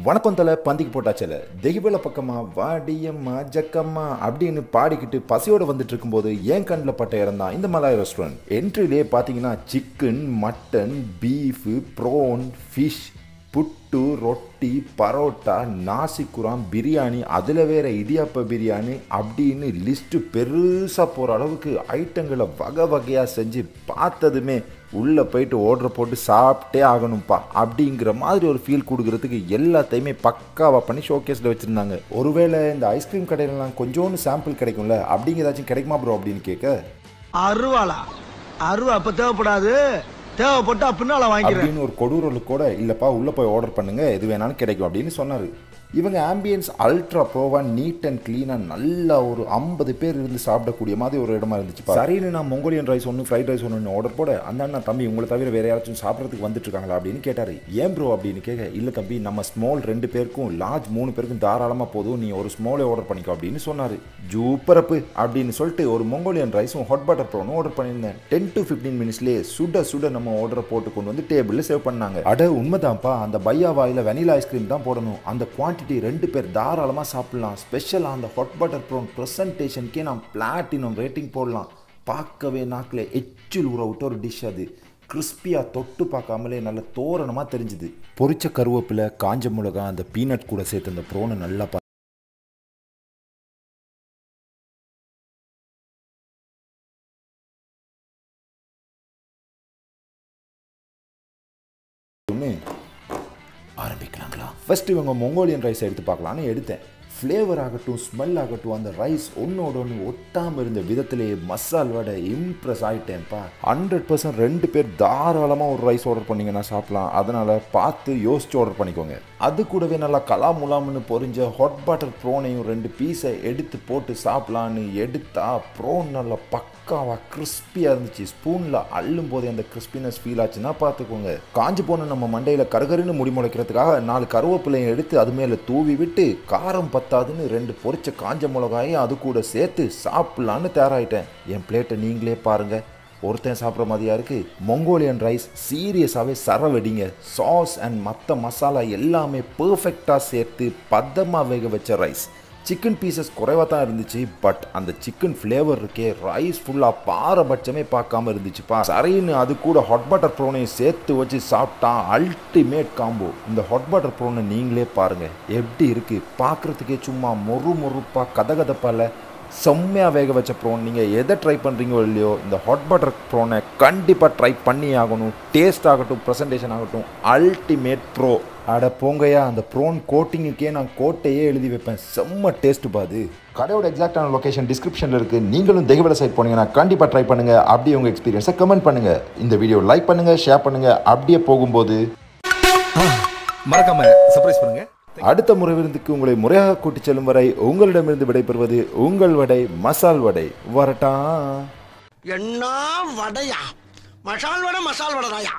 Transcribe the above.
வணக்கம் தலை பந்திக்கு போட்டாச்சல தெய்வல பக்கமா வாடியம்மா ஜக்கம்மா அப்படின்னு பாடிக்கிட்டு பசியோட வந்துட்டு இருக்கும்போது என் கண்ணில் பட்ட இடம் தான் இந்த மலாய் ரெஸ்டாரண்ட் என்ட்ரிலே பார்த்தீங்கன்னா chicken mutton beef prawn fish puttu ரொட்டி பரோட்டா நாசிக்குராம் பிரியாணி அதில் வேற இடியாப்ப பிரியாணி அப்படின்னு லிஸ்ட்டு பெருசாக போகிற அளவுக்கு ஐட்டங்களை வகை வகையாக செஞ்சு பார்த்ததுமே உள்ளே போயிட்டு ஆர்டர் போட்டு சாப்பிட்டே ஆகணும்ப்பா அப்படிங்கிற மாதிரி ஒரு ஃபீல் கொடுக்கறதுக்கு எல்லாத்தையுமே பக்காவாக பண்ணி ஷோகேஸில் வச்சுருந்தாங்க ஒருவேளை இந்த ஐஸ்கிரீம் கடையிலலாம் கொஞ்சோண்டு சாம்பிள் கிடைக்கும்ல அப்படிங்க ஏதாச்சும் கிடைக்குமா ப்ரோ அப்படின்னு கேட்க அருவாளா அருவா அப்ப தேவைப்படாது தேவைப்பட்டா பின்னால வாங்கிக்கிறேன் அப்படின்னு ஒரு கொடூரலுக்கு கூட இல்லைப்பா உள்ளே போய் ஆர்டர் பண்ணுங்க எது வேணாலும் கிடைக்கும் அப்படின்னு சொன்னார் இவங்க ஆம்பியன்ஸ் அல்ட்ரா ப்ரோவா நீட் அண்ட் க்ளீனாக நல்லா ஒரு ஐம்பது பேர் இருந்து சாப்பிடக்கூடிய மாதிரி ஒரு இடமா இருந்துச்சு சரின்னு நான் மொங்கோலியன் ரைஸ் ஒன்று ஃப்ரைட் ரைஸ் ஒன்று ஆர்டர் போட அந்த அண்ணா தம்பி உங்களை தவிர வேற யாராச்சும் சாப்பிட்றதுக்கு வந்துட்டு இருக்காங்களா அப்படின்னு கேட்டார் ஏன் ப்ரோ அப்படின்னு கேட்க இல்லை தம்பி நம்ம ஸ்மால் ரெண்டு பேருக்கும் லார்ஜ் மூணு பேருக்கும் தாராளமாக போதும் நீ ஒரு ஸ்மாலே ஆர்டர் பண்ணிக்கோ அப்படின்னு சொன்னார் ஜூப்பரப்பு அப்படின்னு சொல்லிட்டு ஒரு மொங்கோலியன் ரைஸும் ஹாட் பட்டர் ப்ரோனும் ஆர்டர் பண்ணியிருந்தேன் டென் டு ஃபிஃப்டீன் மினிட்ஸ்லேயே சுட சுட நம்ம ஆர்டரை போட்டு கொண்டு வந்து டேபிளில் சேவ் பண்ணாங்க அட உண்மைதான்ப்பா அந்த பையா வாயில் வெனிலா ஐஸ்கிரீம் தான் போடணும் அந்த குவான்டிட்டி ரெண்டு பேர் தாராளமாக சாப்பிடலாம் ஸ்பெஷலாக அந்த ஹாட் பட்டர் ப்ரோன் ப்ரெசன்டேஷனுக்கே நான் பிளாட்டினம் ரேட்டிங் போடலாம் பார்க்கவே நாக்கில் எச்சில் உற விட்ட ஒரு டிஷ் அது கிறிஸ்பியாக தொட்டு பார்க்காமலே நல்ல தோரணமாக தெரிஞ்சுது பொரிச்ச கருவேப்பிலை காஞ்ச மிளகா அந்த பீனட் கூட சேர்த்து அந்த ப்ரோனை நல்லா பா ஒன்று ஆரம்பிக்கலாங்களா ஃபர்ஸ்ட் இவங்க மொங்கோலியன் ரைஸ் எடுத்து பார்க்கலான்னு எடுத்தேன் ஃப்ளேவர் ஆகட்டும் ஸ்மெல் ஆகட்டும் அந்த ரைஸ் ஒன்னோட ஒன்று ஒட்டாமல் இருந்த விதத்திலேயே மசால் வடை இம்ப்ரெஸ் ஆகிட்டேன்ப்பா ஹண்ட்ரட் பர்சன்ட் ரெண்டு பேர் தாராளமாக ஒரு ரைஸ் ஆர்டர் பண்ணிங்கன்னா சாப்பிடலாம் அதனால் பார்த்து யோசிச்சு ஆர்டர் பண்ணிக்கோங்க அது கூடவே நல்லா கலா முலாம்னு பொரிஞ்ச ஹாட் பட்டர் ப்ரோனையும் ரெண்டு பீஸை எடுத்து போட்டு சாப்பிட்லான்னு எடுத்தா ப்ரோன் நல்லா பக்காவாக கிறிஸ்பியாக இருந்துச்சு ஸ்பூனில் அள்ளும் போதே அந்த கிறிஸ்பினஸ் ஃபீல் ஆச்சுன்னா பார்த்துக்கோங்க காஞ்சு போன நம்ம மண்டையில் கருகருன்னு முடி முளைக்கிறதுக்காக நாலு கருவேப்பிலையும் எடுத்து அது மேலே தூவி விட்டு காரம் பத்தாதுன்னு ரெண்டு பொரிச்ச காஞ்ச மிளகாயும் அது கூட சேர்த்து சாப்பிட்லான்னு தயாராகிட்டேன் என் பிளேட்டை நீங்களே பாருங்கள் ஒருத்தன் சாப்பிட்ற மாதிரியா இருக்கு மொங்கோலியன் ரைஸ் சீரியஸாகவே சரவெடிங்க சாஸ் அண்ட் மற்ற மசாலா எல்லாமே பர்ஃபெக்டாக சேர்த்து பதமாக வேக வச்ச ரைஸ் சிக்கன் பீசஸ் குறைவாக தான் இருந்துச்சு பட் அந்த சிக்கன் ஃப்ளேவர் இருக்கே ரைஸ் ஃபுல்லாக பாரபட்சமே பார்க்காம இருந்துச்சுப்பா சரின்னு அது கூட ஹாட் பட்டர் ப்ரோனையும் சேர்த்து வச்சு சாப்பிட்டா அல்டிமேட் காம்போ இந்த ஹாட் பட்டர் ப்ரோனை நீங்களே பாருங்கள் எப்படி இருக்குது பார்க்குறதுக்கே சும்மா மொறு மொறுப்பாக கதகதப்பால் செம்மையாக வேக வச்ச ப்ரோன் நீங்கள் எதை ட்ரை பண்ணுறீங்களோ இல்லையோ இந்த ஹாட் பட்டர் ப்ரோனை கண்டிப்பாக ட்ரை பண்ணி ஆகணும் டேஸ்ட் ஆகட்டும் ப்ரெசன்டேஷன் ஆகட்டும் அல்டிமேட் ப்ரோ அட போங்கய்யா அந்த ப்ரோன் கோட்டிங்குக்கே நான் கோட்டையே எழுதி வைப்பேன் செம்ம டேஸ்ட் பாது கடையோட எக்ஸாக்டான லொகேஷன் டிஸ்கிரிப்ஷனில் இருக்குது நீங்களும் தெய்வல சைட் போனீங்கன்னா கண்டிப்பாக ட்ரை பண்ணுங்கள் அப்படியே உங்கள் எக்ஸ்பீரியன்ஸை கமெண்ட் பண்ணுங்கள் இந்த வீடியோ லைக் பண்ணுங்கள் ஷேர் பண்ணுங்கள் அப்படியே போகும்போது மறக்காம சர்ப்ரைஸ் பண்ணுங்க அடுத்த முறை விருந்துக்கு உங்களை முறையாக கூட்டிச் செல்லும் வரை உங்களிடமிருந்து விடைபெறுவது உங்கள் வடை மசால் வடை வரட்டா என்ன வடையா மசால் வடை மசால் வடைதாயா